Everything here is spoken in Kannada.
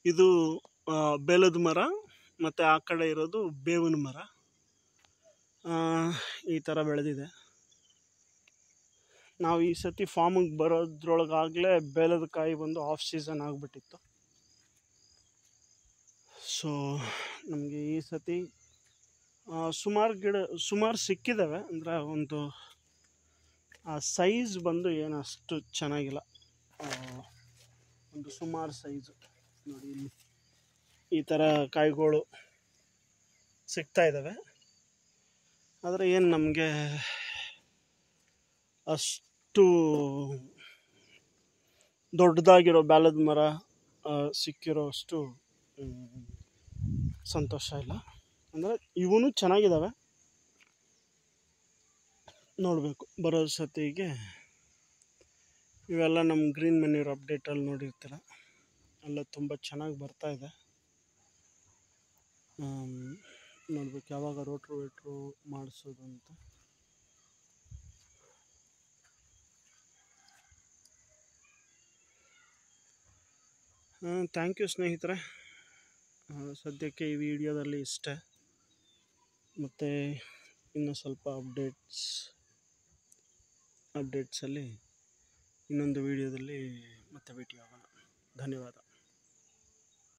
ಇದು ಆ, ಬೇಲದ ಮರ ಮತ್ತು ಆ ಕಡೆ ಇರೋದು ಬೇವಿನ ಮರ ಆ, ಈ ಥರ ಬೆಳೆದಿದೆ ನಾವು ಈ ಸತಿ ಫಾರ್ಮಿಗೆ ಬರೋದ್ರೊಳಗಾಗಲೇ ಬೇಲದ ಕಾಯಿ ಬಂದು ಆಫ್ ಸೀಸನ್ ಆಗಿಬಿಟ್ಟಿತ್ತು ಸೊ ನಮಗೆ ಈ ಸತಿ ಸುಮಾರು ಗಿಡ ಸುಮಾರು ಸಿಕ್ಕಿದ್ದಾವೆ ಅಂದರೆ ಒಂದು ಆ ಸೈಜ್ ಬಂದು ಏನು ಅಷ್ಟು ಚೆನ್ನಾಗಿಲ್ಲ ಆ, ಒಂದು ಸುಮಾರು ಸೈಜು ನೋಡಿ ಇಲ್ಲಿ ಈ ಥರ ಕಾಯಿಗಳು ಸಿಗ್ತಾ ಇದ್ದಾವೆ ಆದರೆ ಏನು ನಮಗೆ ಅಷ್ಟು ದೊಡ್ಡದಾಗಿರೋ ಬ್ಯಾಲದ ಮರ ಆ, ಸಿಕ್ಕಿರೋ ಅಷ್ಟು ಮ್, ಸಂತೋಷ ಇಲ್ಲ ಅಂದರೆ ಇವೂ ಚೆನ್ನಾಗಿದ್ದಾವೆ ನೋಡಬೇಕು ಬರೋ ಸತಿಗೆ ಇವೆಲ್ಲ ನಮ್ಮ ಗ್ರೀನ್ ಮೆನ್ಯೂರ್ ಅಪ್ಡೇಟಲ್ಲಿ ನೋಡಿರ್ತೀರ ಎಲ್ಲ ತುಂಬ ಚೆನ್ನಾಗಿ ಬರ್ತಾ ಇದೆ ನೋಡ್ಬೇಕು ಯಾವಾಗ ರೋಟ್ರು ವೇಟ್ರು ಮಾಡಿಸೋದು ಅಂತ ಥ್ಯಾಂಕ್ ಯು ಸ್ನೇಹಿತರೆ ಆ, ಸದ್ಯಕ್ಕೆ ಈ ವಿಡಿಯೋದಲ್ಲಿ ಇಷ್ಟೇ ಮತ್ತು ಇನ್ನು ಸ್ವಲ್ಪ ಅಪ್ಡೇಟ್ಸ್ ಅಪ್ಡೇಟ್ಸಲ್ಲಿ ಇನ್ನೊಂದು ವಿಡಿಯೋದಲ್ಲಿ ಮತ್ತೆ ಭೇಟಿಯಾಗೋಣ ಧನ್ಯವಾದ